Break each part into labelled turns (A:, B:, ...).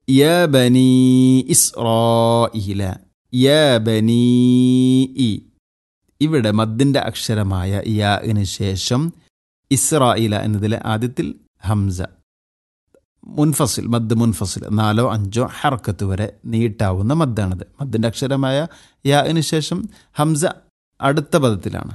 A: യ ബനി ഇസ്രായില യ ബനി ഇ ഇവിടെ മദ്ദിൻ്റെ അക്ഷരമായ യാന് ശേഷം ഇസ്രായില എന്നതിലെ ആദ്യത്തിൽ ഹംസ മുൻഫസിൽ മദ് മുൻഫസിൽ നാലോ അഞ്ചോ ഹർക്കത്ത് വരെ നീട്ടാവുന്ന മദ്ദാണിത് മദ്ദിൻ്റെ അക്ഷരമായ യാന് ശേഷം ഹംസ അടുത്ത പദത്തിലാണ്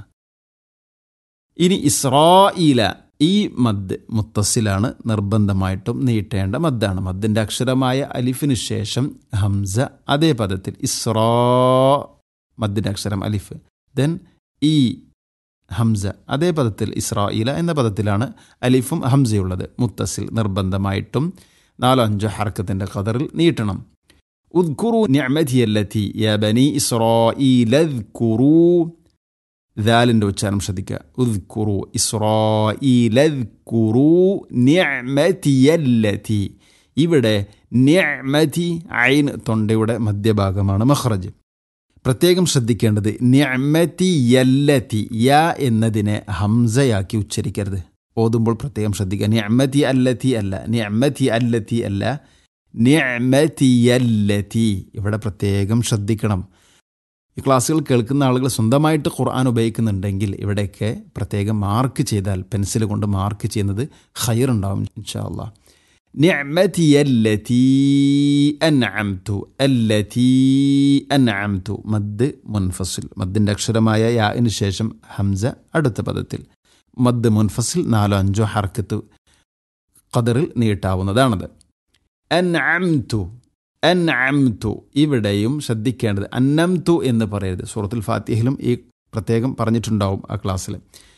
A: ഇനി ഇസ്രായില ഈ മദ് മുത്തസിലാണ് നിർബന്ധമായിട്ടും നീട്ടേണ്ട മദ്ദാണ് മദ്ദിൻ്റെ അക്ഷരമായ അലിഫിന് ശേഷം ഹംസ അതേ പദത്തിൽ ഇസ്രാ മദ്ദിൻ്റെ അക്ഷരം അലിഫ് ദെൻ ഈ ഹംസ അതേ പദത്തിൽ ഇസ്രായില എന്ന പദത്തിലാണ് അലിഫും ഹംസയുള്ളത് മുത്തസിൽ നിർബന്ധമായിട്ടും നാലോ അഞ്ചോ ഹർക്കത്തിൻ്റെ ഖദറിൽ നീട്ടണം ഉദ്കുറു നിഅമതിയല്ലത്തി യ ബനി ഇസ്രായിലദ്കുറു ദാലിൻ്റെ ഉച്ചാരണം ശ്രദ്ധിക്കുക ഉദ്കുറു ഇസ്രായിലദ്കുറു നിഅമതിയല്ലത്തി ഇവിടെ നിഅമതി ഐൻ തൊണ്ടയുടെ മധ്യഭാഗമാണ് മഖ്റജ് പ്രത്യേകം ശ്രദ്ധിക്കേണ്ടത് നിഅമതി യല്ലത്തി യ എന്നതിനെ ഹംസയാക്കി ഉച്ചരിക്കരുത് ഓതുമ്പോൾ പ്രത്യേകം ശ്രദ്ധിക്കുക നിഅമതി അല്ലത്തി അല്ല നിഅമതി അല്ലത്തി അല്ല നിഅമതി യല്ലത്തി ഇവിടെ പ്രത്യേകം ശ്രദ്ധിക്കണം ഈ ക്ലാസ്സുകൾ കേൾക്കുന്ന ആളുകൾ സ്വന്തമായിട്ട് ഖുർആൻ ഉപയോഗിക്കുന്നുണ്ടെങ്കിൽ ഇവിടെയൊക്കെ പ്രത്യേകം മാർക്ക് ചെയ്താൽ പെൻസിൽ കൊണ്ട് മാർക്ക് ചെയ്യുന്നത് ഹയർ ഉണ്ടാവും ഇൻഷാ അള്ളാഹ് نعمتي التي أنعمت التي أنعمت മദ് മുൻഫസിൽ മദ്ദിൻ്റെ അക്ഷരമായ യാന് ശേഷം ഹംസ അടുത്ത പദത്തിൽ മദ് മുൻഫസിൽ നാലോ അഞ്ചോ ഹർക്കത്ത് ഖദറിൽ നീട്ടാവുന്നതാണത് അൻഅംതു അൻഅംതു ഇവിടെയും ശ്രദ്ധിക്കേണ്ടത് അന്നംതു എന്ന് പറയരുത് സൂറത്തുൽ ഫാത്തിഹിലും ഈ പ്രത്യേകം പറഞ്ഞിട്ടുണ്ടാവും ആ ക്ലാസ്സിൽ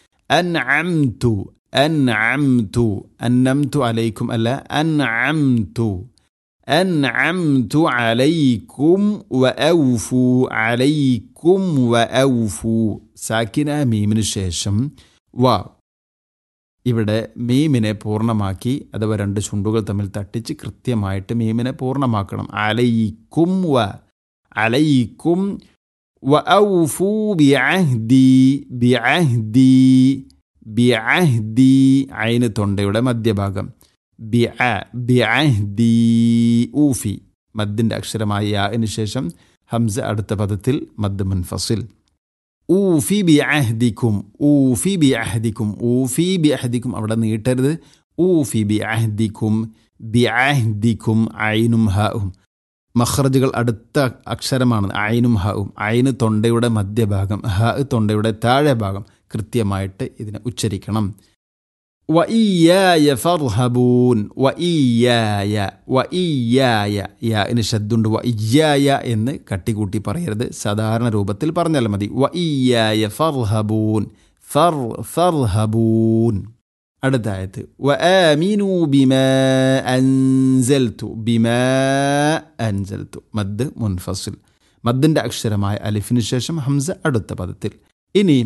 A: അൻഅംതു അൻഅംതു അന്നംതു അലൈക്കും അല്ല അൻഅംതു അൻഅംതു അലൈക്കും വഅൗഫു അലൈക്കും വഅൗഫു സാക്കിന മീമിന് ശേഷം വ ഇവിടെ മീമിനെ പൂർണ്ണമാക്കി അഥവാ രണ്ട് ചുണ്ടുകൾ തമ്മിൽ തട്ടിച്ച് കൃത്യമായിട്ട് മീമിനെ പൂർണ്ണമാക്കണം അലൈക്കും വ അലൈക്കും വഅൗഫു ബിഅഹ്ദി ബിഅഹ്ദി ബിഅഹ്ദി ഐന് തൊണ്ടയുടെ മധ്യഭാഗം ബിഅ ബിഅഹ്ദി ഊഫി മദ്ദിൻ്റെ അക്ഷരമായ യാന് ശേഷം ഹംസ അടുത്ത പദത്തിൽ മദ് മുൻഫസിൽ ഊഫി ബി അഹ്ദിക്കും ഊഫി ബി അഹ്ദിക്കും ഊഫി ബി അഹ്ദിക്കും അവിടെ നീട്ടരുത് ഊഫി ബി അഹ്ദിക്കും ബി അഹ്ദിക്കും ഐനും ഹവും മഹ്റജുകൾ അടുത്ത അക്ഷരമാണ് ഐനും ഹവും ഐന് തൊണ്ടയുടെ മധ്യഭാഗം ഹ തൊണ്ടയുടെ താഴെ ഭാഗം കൃത്യമായിട്ട് ഇതിനെ ഉച്ചരിക്കണം വഇയ്യായ ഫർഹബൂൻ വഇയ്യായ വഇയ്യായ യാന് ശബ്ദുണ്ട് വഇയ്യായ എന്ന് കട്ടികൂട്ടി പറയരുത് സാധാരണ രൂപത്തിൽ പറഞ്ഞാൽ മതി വഇയ്യായ ഫർഹബൂൻ ഫർ ഫർഹബൂൻ അടുത്ത ആയത്ത് വആമിനു ബിമാ അൻസൽതു ബിമാ അൻസൽതു മദ് മുൻഫസിൽ മദ്ദിൻ്റെ അക്ഷരമായ അലിഫിന് ശേഷം ഹംസ അടുത്ത പദത്തിൽ ഇനി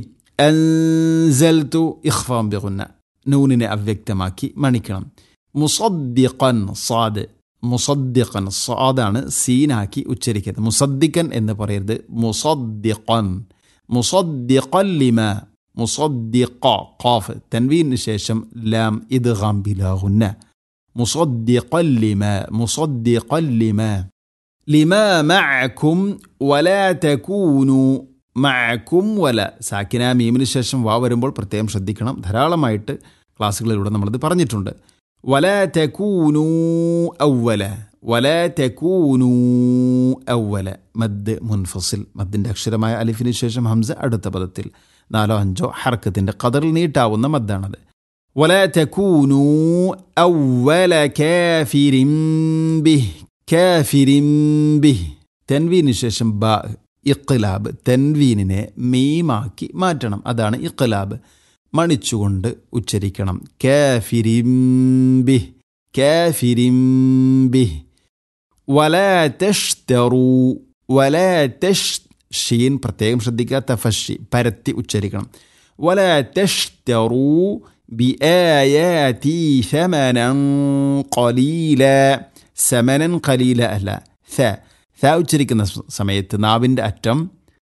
A: അൻസൽതു ഇഖ്ഫാം ബിഗുന്ന നൂനിനെ അവ്യക്തമാക്കി മണിക്കണം മുസദ്ദിഖൻ സാദ് മുസദ്ദിഖൻ സാദാണ് സീനാക്കി ഉച്ചരിക്കരുത് മുസദ്ദിഖൻ എന്ന് പറയരുത് മുസദ്ദിഖൻ മുസദ്ദിഖൻ ലിമ മുസദ്ദിഖ ഖാഫ് തൻവീന് ശേഷം ലാം ഇദ്ഗാം ബിലാഹുന്ന മുസദ്ദിഖൻ ലിമ മുസദ്ദിഖൻ ലിമ ലിമ മഅക്കും വലാ തകൂനു മഅക്കും വല സാക്കിന മീമിന് ശേഷം വാ വരുമ്പോൾ പ്രത്യേകം ശ്രദ്ധിക്കണം ധാരാളമായിട്ട് ക്ലാസ്സുകളിലൂടെ നമ്മളത് പറഞ്ഞിട്ടുണ്ട് വല തെക്കൂനൂ ഔവല വല തെക്കൂനൂ ഔവല മദ് മുൻഫസിൽ മദ്ദിൻ്റെ അക്ഷരമായ അലിഫിന് ശേഷം ഹംസ അടുത്ത പദത്തിൽ നാലോ അഞ്ചോ ഹർക്കത്തിൻ്റെ കതറിൽ നീട്ടാവുന്ന മദ്ദാണത് വല തെക്കൂനൂ ഔവല കാഫിരിംബിഹ് കാഫിരിംബിഹ് തെൻവീന് ശേഷം ബ ഇഖ്ലാബ് തെൻവീനിനെ മീമാക്കി മാറ്റണം അതാണ് ഇഖ്ലാബ് മണിച്ചുകൊണ്ട് ഉച്ചരിക്കണം കാഫിരിംബി കാഫിരിംബി വലാ തെഷ്തറു വലാ തെഷ് ഷീൻ പ്രത്യേകം ശ്രദ്ധിക്കുക തഫഷി പരത്തി ഉച്ചരിക്കണം വലാ തെഷ്തറു ബി ആയാതി ശമനൻ ഖലീല സമനൻ ഖലീല അല്ല സ ത ഉച്ചരിക്കുന്ന സമയത്ത് നാവിൻ്റെ അറ്റം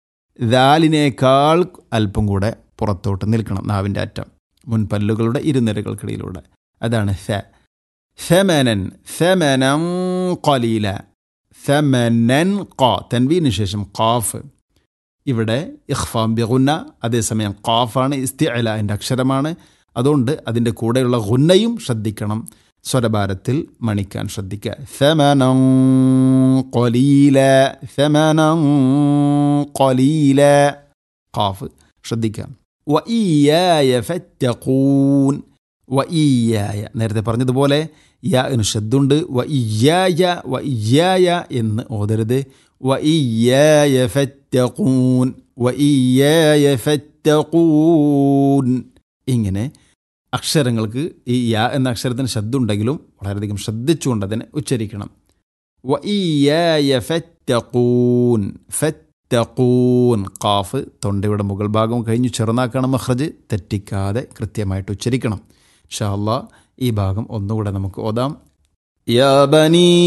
A: ദാലിനേക്കാൾ അല്പം കൂടെ പുറത്തോട്ട് നിൽക്കണം നാവിൻ്റെ അറ്റം മുൻപല്ലുകളുടെ ഇരുനിരകൾക്കിടയിലൂടെ അതാണ് സ ഫെമനൻ ഫെമനം ഖലീല സമനൻ ഖ തൻവീന് ശേഷം ഖാഫ് ഇവിടെ ഇഖ്ഫാം ബിഗുന്ന അതേസമയം ഖാഫാണ് ഇസ്തിഅലാൻ്റെ അക്ഷരമാണ് അതുകൊണ്ട് അതിൻ്റെ കൂടെയുള്ള ഗുന്നയും ശ്രദ്ധിക്കണം സ്വരഭാരത്തിൽ മണിക്കാൻ ശ്രദ്ധിക്കുക സമനം കൊലീല സമനം കൊലീല ഖാഫ് ശ്രദ്ധിക്കാം വ ഈയായ ഫറ്റഖൂൻ വ ഈയായ നേരത്തെ പറഞ്ഞതുപോലെ യാ എന്ന് ശബ്ദുണ്ട് വ ഇയ്യായ വ ഇയ്യായ എന്ന് ഓതരുത് വ ഇയ്യായ ഫറ്റഖൂൻ വ ഇയ്യായ ഫറ്റഖൂൻ ഇങ്ങനെ അക്ഷരങ്ങൾക്ക് ഈ യാ എന്ന അക്ഷരത്തിന് ശബ്ദമുണ്ടെങ്കിലും വളരെയധികം ശ്രദ്ധിച്ചുകൊണ്ട് അതിനെ ഉച്ചരിക്കണം വ ഇയ്യായ ഫറ്റഖൂൻ ഫറ്റഖൂൻ ഖാഫ് തൊണ്ടയുടെ മുകൾ ഭാഗം കഴിഞ്ഞ് ചെറുനാക്കണം മഹ്റജ് തെറ്റിക്കാതെ കൃത്യമായിട്ട് ഉച്ചരിക്കണം ഇൻഷാ അല്ലാ ഈ ഭാഗം ഒന്നുകൂടെ നമുക്ക് ഓതാം
B: يا بني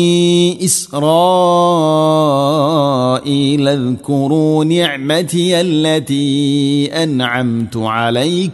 B: إسرائيل اذكروا نعمتي التي أنعمت عليكم